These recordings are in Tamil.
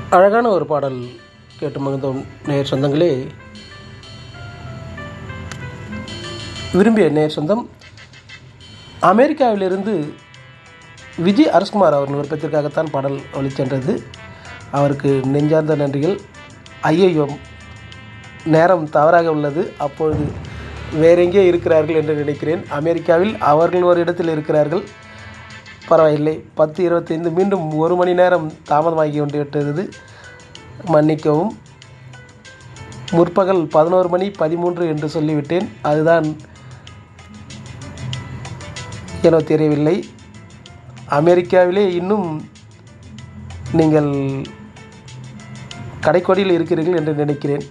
அழகான ஒரு பாடல் கேட்டு மகிழ்ந்தோம் நேர் சொந்தங்களே விரும்பிய நேர் சொந்தம் அமெரிக்காவிலிருந்து விஜய் அரஸ்குமார் அவர்கள் விருப்பத்திற்காகத்தான் பாடல் ஒளிச்சென்றது அவருக்கு நெஞ்சார்ந்த நன்றிகள் ஐயையோ நேரம் தவறாக உள்ளது அப்பொழுது வேறெங்கே இருக்கிறார்கள் என்று நினைக்கிறேன் அமெரிக்காவில் அவர்கள் ஒரு இடத்தில் இருக்கிறார்கள் பரவாயில்லை பத்து இருபத்தைந்து மீண்டும் ஒரு மணி நேரம் தாமதமாகி கொண்டு விட்டது மன்னிக்கவும் முற்பகல் பதினோரு மணி பதிமூன்று என்று சொல்லிவிட்டேன் அதுதான் எனோ தெரியவில்லை அமெரிக்காவிலே இன்னும் நீங்கள் கடைக்கோடியில் இருக்கிறீர்கள் என்று நினைக்கிறேன்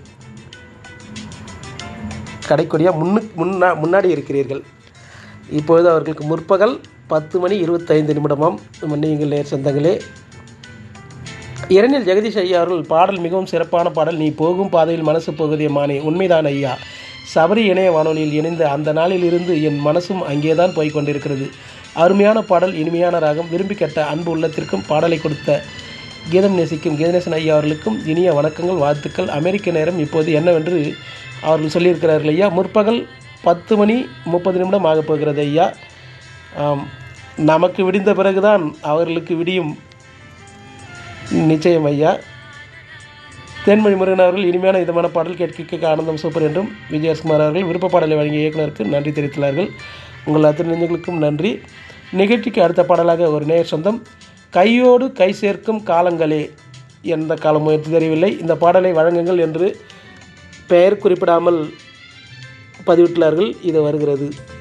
கடைக்கோடியாக முன்னு முன்னா முன்னாடி இருக்கிறீர்கள் இப்பொழுது அவர்களுக்கு முற்பகல் பத்து மணி இருபத்தைந்து நிமிடமாம் மன்னியுங்கள் நேர் சொந்தங்களே இரணில் ஜெகதீஷ் ஐயா அவர்கள் பாடல் மிகவும் சிறப்பான பாடல் நீ போகும் பாதையில் மனசு போகுதே மானே உண்மைதான் ஐயா சபரி இணைய வானொலியில் இணைந்த அந்த நாளில் இருந்து என் மனசும் அங்கேதான் போய் கொண்டிருக்கிறது அருமையான பாடல் இனிமையான ராகம் விரும்பி கேட்ட அன்பு உள்ளத்திற்கும் பாடலை கொடுத்த கீதம் நேசிக்கும் கீதநேசன் ஐயா அவர்களுக்கும் இனிய வணக்கங்கள் வாழ்த்துக்கள் அமெரிக்க நேரம் இப்போது என்னவென்று அவர்கள் சொல்லியிருக்கிறார்கள் ஐயா முற்பகல் பத்து மணி முப்பது நிமிடம் ஆகப் போகிறது ஐயா ஆம், நமக்கு விடிந்த பிறகுதான் அவர்களுக்கு விடியும் நிச்சயம் ஐயா தேன்மொழி முருகன் அவர்கள் இனிமையான இதமான பாடல் கேட்க கேட்க ஆனந்தம் சூப்பர் என்றும் விஜயகுமார் அவர்கள் விருப்ப பாடலை வழங்கிய இயக்குனருக்கு நன்றி தெரிவித்துள்ளார்கள் உங்கள் அத்தனை நெஞ்சங்களுக்கும் நன்றி நிகழ்ச்சிக்கு அடுத்த பாடலாக ஒரு நேர் சொந்தம் கையோடு கை சேர்க்கும் காலங்களே எந்த காலம் முயற்சி தெரியவில்லை இந்த பாடலை வழங்குங்கள் என்று பெயர் குறிப்பிடாமல் பதிவிட்டுள்ளார்கள் இது வருகிறது